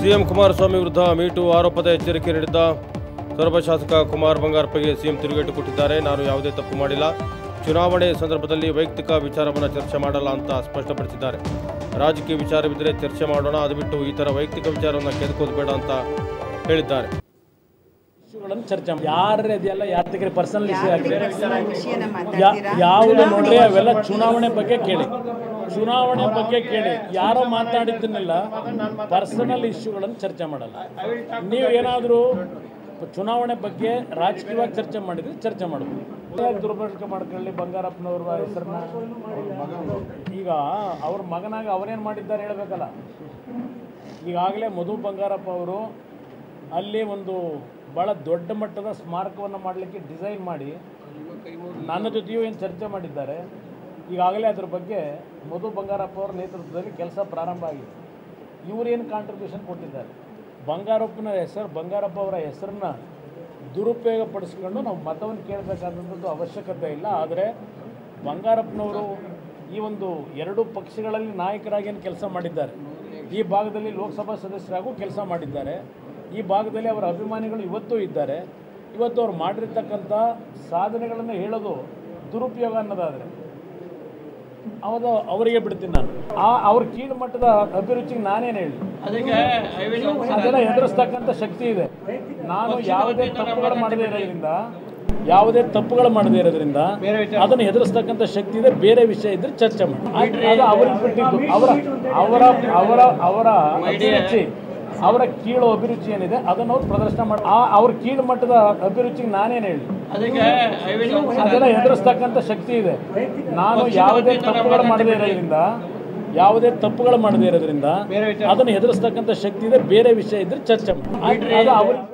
CM Kumaraswamy ವಿರುದ್ಧ meet ಆರೋಪದ ಎಚ್ಚರಿಕೆ ನೀಡಿದ್ದ ಸೊರಬ ಶಾಸಕ ಕುಮಾರ್ ಬಂಗಾರಪ್ಪಗೆ ಸಿಎಂ ತಿರುಗೇಟು ಕೊಟ್ಟಿದ್ದಾರೆ ನಾನು ಯಾವುದೇ ತಪ್ಪು ಮಾಡಿಲ್ಲ ಚುನಾವಣೆ ಸಂದರ್ಭದಲ್ಲಿ ವೈಯಕ್ತಿಕ ವಿಚಾರವನ್ನು ಚರ್ಚೆ ಮಾಡಲ್ಲ ಅಂತ ಸ್ಪಷ್ಟಪಡಿಸಿದ್ದಾರೆ ರಾಜಕೀಯ ವಿಚಾರವಿದ್ದರೆ ಚರ್ಚೆ ಮಾಡೋಣ ಅದು ಬಿಟ್ಟು ಈ ಥರ ವೈಯಕ್ತಿಕ ವಿಚಾರವನ್ನು ಕೆದಕೋದು ಬೇಡ ಅಂತ ಹೇಳಿದ್ದಾರೆ ಇಶ್ಯೂಗಳನ್ನು ಚರ್ಚೆ ಮಾಡಿ ಯಾರೇ ಅದೆಲ್ಲ ಯಾತಕ್ಕೆ ಪರ್ಸನಲ್ ಇಶ್ಯೂ ಆಗಿದೆ ವಿಷಯನ ಯಾ- ಮಾತಾಡ್ತೀರಾ ಯಾವುದು ನೋಡ್ರಿ ಅವೆಲ್ಲ ಚುನಾವಣೆ ಬಗ್ಗೆ ಕೇಳಿ ಚುನಾವಣೆ ಬಗ್ಗೆ ಕೇಳಿ ಯಾರೋ ಮಾತಾಡಿದ್ದನ್ನೆಲ್ಲ ಪರ್ಸನಲ್ ಇಶ್ಯೂಗಳನ್ನು ಚರ್ಚೆ ಮಾಡಲ್ಲ ನೀವು ಏನಾದರೂ ಚುನಾವಣೆ ಬಗ್ಗೆ ರಾಜಕೀಯವಾಗಿ ಚರ್ಚೆ ಮಾಡಿದ್ರೆ ಚರ್ಚೆ ಮಾಡಬಹುದು ದುರ್ಬಳಕೆ ಮಾಡ್ಕೊಳ್ಳಿ ಬಂಗಾರಪ್ಪನವ್ರ ಹೆಸರನ್ನ ಈಗ ಅವ್ರ ಮಗನಾಗ ಅವರೇನು ಮಾಡಿದ್ದಾರೆ ಹೇಳ್ಬೇಕಲ್ಲ ಈಗಾಗಲೇ ಮಧು ಬಂಗಾರಪ್ಪ ಅವರು ಅಲ್ಲಿ ಒಂದು ಭಾಳ ದೊಡ್ಡ ಮಟ್ಟದ ಸ್ಮಾರಕವನ್ನು ಮಾಡಲಿಕ್ಕೆ ಡಿಸೈನ್ ಮಾಡಿ ನನ್ನ ಜೊತೆಯೂ ಏನು ಚರ್ಚೆ ಮಾಡಿದ್ದಾರೆ ಈಗಾಗಲೇ ಅದ್ರ ಬಗ್ಗೆ ಮಧು ಬಂಗಾರಪ್ಪ ಅವರ ನೇತೃತ್ವದಲ್ಲಿ ಕೆಲಸ ಪ್ರಾರಂಭ ಆಗಿದೆ ಇವರೇನು ಕಾಂಟ್ರಿಬ್ಯೂಷನ್ ಕೊಟ್ಟಿದ್ದಾರೆ ಬಂಗಾರಪ್ಪನ ಹೆಸರು ಬಂಗಾರಪ್ಪ ಅವರ ಹೆಸರನ್ನ ದುರುಪಯೋಗ ಪಡಿಸ್ಕೊಂಡು ನಾವು ಮತವನ್ನು ಕೇಳಬೇಕಾದಂಥದ್ದು ಅವಶ್ಯಕತೆ ಇಲ್ಲ ಆದರೆ ಬಂಗಾರಪ್ಪನವರು ಈ ಒಂದು ಎರಡು ಪಕ್ಷಗಳಲ್ಲಿ ನಾಯಕರಾಗಿ ಏನು ಕೆಲಸ ಮಾಡಿದ್ದಾರೆ ಈ ಭಾಗದಲ್ಲಿ ಲೋಕಸಭಾ ಸದಸ್ಯರಾಗೂ ಕೆಲಸ ಮಾಡಿದ್ದಾರೆ ಈ ಭಾಗದಲ್ಲಿ ಅವರ ಅಭಿಮಾನಿಗಳು ಇವತ್ತೂ ಇದ್ದಾರೆ ಇವತ್ತು ಅವ್ರು ಮಾಡಿರ್ತಕ್ಕಂಥ ಸಾಧನೆಗಳನ್ನು ಹೇಳೋದು ದುರುಪಯೋಗ ಅನ್ನೋದಾದರೆ ಅವದ ಅವರಿಗೆ ಬಿಡ್ತೀನಿ ನಾನು ಆ ಅವ್ರ ಕೀಳು ಮಟ್ಟದ ಅಭಿರುಚಿಗೆ ನಾನೇನು ಹೇಳಿ ಅದೆಲ್ಲ ಎದುರಿಸ್ತಕ್ಕಂಥ ಶಕ್ತಿ ಇದೆ ನಾನು ಯಾವುದೇ ತಪ್ಪುಗಳು ಮಾಡದೇ ಇರೋದ್ರಿಂದ ಯಾವುದೇ ತಪ್ಪುಗಳು ಮಾಡದೇ ಇರೋದ್ರಿಂದ ಅದನ್ನು ಎದುರಿಸ್ತಕ್ಕಂಥ ಶಕ್ತಿ ಇದೆ ಬೇರೆ ವಿಷಯ ಇದ್ರೆ ಚರ್ಚೆ ಮಾಡಿ ಅದು ಅವ್ರಿಗೆ ಬಿಟ್ಟಿದ್ದು ಅವರ ಅವರ ಅವರ ಅವರ ಅಭಿರುಚಿ ಅವರ ಕೀಳು ಅಭಿರುಚಿ ಏನಿದೆ ಅದನ್ನು ಅವ್ರು ಪ್ರದರ್ಶನ ಮಾಡಿ ಆ ಅವ್ರ ಕೀಳು ಮಟ್ಟದ ಅಭಿರುಚಿಗೆ ನಾನೇನು ಹೇಳಿ ಅದೆಲ್ಲ ಎದುರಿಸ್ತಕ್ಕಂಥ ಶಕ್ತಿ ಇದೆ ನಾನು ಯಾವುದೇ ತಪ್ಪುಗಳು ಮಾಡದೇ ಇರೋದ್ರಿಂದ ಯಾವುದೇ ತಪ್ಪುಗಳು ಮಾಡದೇ ಇರೋದ್ರಿಂದ ಅದನ್ನು ಎದುರಿಸ್ತಕ್ಕಂಥ ಶಕ್ತಿ ಇದೆ ಬೇರೆ ವಿಷಯ ಇದ್ರೆ ಚರ್ಚೆ ಮಾಡಿ ಅದು ಅವ್ರಿಗೆ